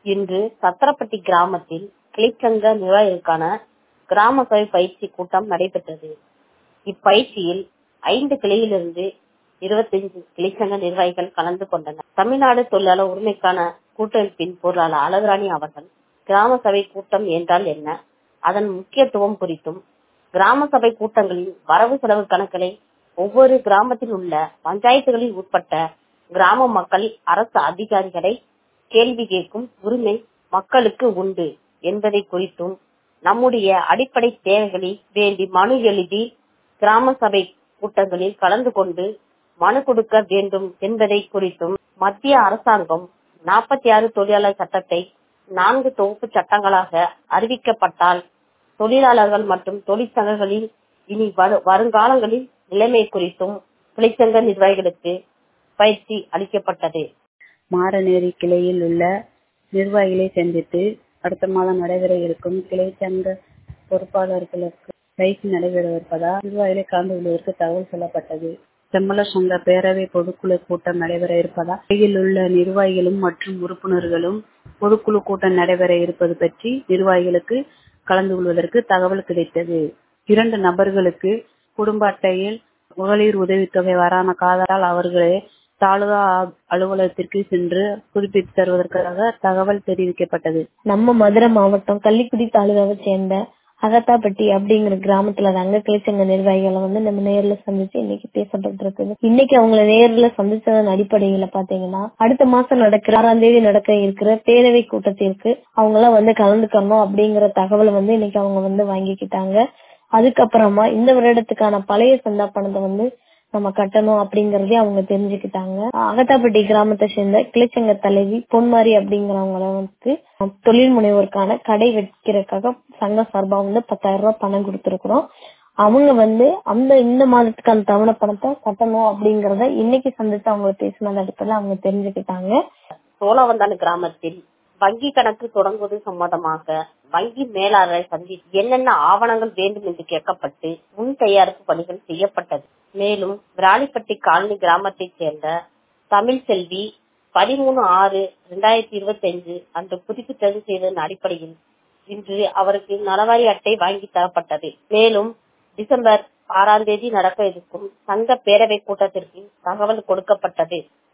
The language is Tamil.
இன்று சத்திரப்பட்டி கிராமத்தில் கிளைச்சங்க நிர்வாகிகளுக்கான கிராம சபை பயிற்சி கூட்டம் நடைபெற்றது இப்பயிற்சியில் ஐந்து கிளையிலிருந்து இருபத்தைந்து கிளைச்சங்க நிர்வாகிகள் கலந்து கொண்டனர் தமிழ்நாடு தொழிலாளர் உரிமைக்கான கூட்டமைப்பின் பொருளாளர் அழகுராணி அவர்கள் கிராம சபை கூட்டம் என்றால் என்ன அதன் முக்கியத்துவம் குறித்தும் கிராம சபை கூட்டங்களின் வரவு செலவு கணக்குகளை ஒவ்வொரு கிராமத்தில் உள்ள பஞ்சாயத்துகளில் உட்பட்ட கிராம மக்கள் அரசு அதிகாரிகளை கேள்வி கேட்கும் உரிமை மக்களுக்கு உண்டு என்பதை குறித்தும் நம்முடைய அடிப்படை தேவைகளை வேண்டி மனு எழுதி கிராம சபை கூட்டங்களில் கலந்து கொண்டு மனு கொடுக்க வேண்டும் என்பதை குறித்தும் மத்திய அரசாங்கம் நாற்பத்தி ஆறு தொழிலாளர் சட்டத்தை நான்கு தொகுப்பு சட்டங்களாக அறிவிக்கப்பட்டால் தொழிலாளர்கள் மற்றும் தொழிற்சங்கங்களில் இனி வருங்காலங்களில் நிலைமை குறித்தும் தொழிற்சங்க நிர்வாகிகளுக்கு பயிற்சி அளிக்கப்பட்டது மாரநேரி கிளையில் உள்ள நிர்வாகிகளை சந்தித்து அடுத்த மாதம் நடைபெற இருக்கும் கிளை சங்க பொறுப்பாளர்களுக்கு பயிற்சி நடைபெறவிருப்பதால் நிர்வாகிகளை கலந்து கொள்வதற்கு தகவல் சொல்லப்பட்டது செம்மல சங்க பேரவை பொதுக்குழு கூட்டம் நடைபெற இருப்பதால் கிளையில் உள்ள நிர்வாகிகளும் மற்றும் உறுப்பினர்களும் பொதுக்குழு கூட்டம் நடைபெற இருப்பது பற்றி நிர்வாகிகளுக்கு கலந்து கொள்வதற்கு தகவல் கிடைத்தது இரண்டு நபர்களுக்கு குடும்ப அட்டையில் மகளிர் உதவித்தொகை வரான காதலால் அவர்களே தாலுகா அலுவலகத்திற்கு சென்று புதுப்பித்து தருவதற்காக தகவல் தெரிவிக்கப்பட்டது நம்ம மதுரை மாவட்டம் கள்ளிக்குடி தாலுகாவை சேர்ந்த அகத்தாப்பட்டி அப்படிங்கிற கிராமத்துல தாங்க கிளைச்சங்க நிர்வாகிகளை வந்து நம்ம நேர்ல சந்திச்சு இன்னைக்கு பேசப்பட்டு இருக்குது இன்னைக்கு அவங்கள நேர்ல சந்திச்சதன் அடிப்படையில பாத்தீங்கன்னா அடுத்த மாசம் நடக்கிற ஆறாம் தேதி நடக்க இருக்கிற பேரவை கூட்டத்திற்கு அவங்க எல்லாம் வந்து கலந்துக்கணும் அப்படிங்கிற தகவலை வந்து இன்னைக்கு அவங்க வந்து வாங்கிக்கிட்டாங்க அதுக்கப்புறமா இந்த வருடத்துக்கான பழைய சந்தா பணத்தை வந்து நம்ம கட்டணும் அப்படிங்கறதே அவங்க தெரிஞ்சுக்கிட்டாங்க அகத்தாப்பட்டி கிராமத்தை சேர்ந்த கிளைச்சங்க தலைவி பொன்மாரி அப்படிங்கிறவங்கள வந்து தொழில் முனைவோருக்கான கடை வைக்கிறதுக்காக சங்க சார்பா வந்து பத்தாயிரம் ரூபாய் பணம் கொடுத்திருக்கிறோம் அவங்க வந்து அந்த இந்த மாதத்துக்கான தவணை பணத்தை கட்டணும் அப்படிங்கறத இன்னைக்கு சந்தித்து அவங்க பேசினது அடிப்படையில் அவங்க தெரிஞ்சுக்கிட்டாங்க சோழவந்தான் கிராமத்தில் வங்கி கணக்கு தொடங்குவது சம்பந்தமாக வங்கி மேலாளரை சந்தித்து என்னென்ன ஆவணங்கள் வேண்டும் என்று கேட்கப்பட்டு முன் தயாரிப்பு பணிகள் செய்யப்பட்டது மேலும் விராலிப்பட்டி காலனி கிராமத்தை சேர்ந்த தமிழ் செல்வி பதிமூணு ஆறு இரண்டாயிரத்தி இருபத்தி அஞ்சு அன்று புதுப்பித்தது செய்ததன் அடிப்படையில் இன்று அவருக்கு நலவாரி அட்டை வாங்கி தரப்பட்டது மேலும் டிசம்பர் ஆறாம் தேதி நடக்க இருக்கும் சங்க பேரவை கூட்டத்திற்கு தகவல் கொடுக்கப்பட்டது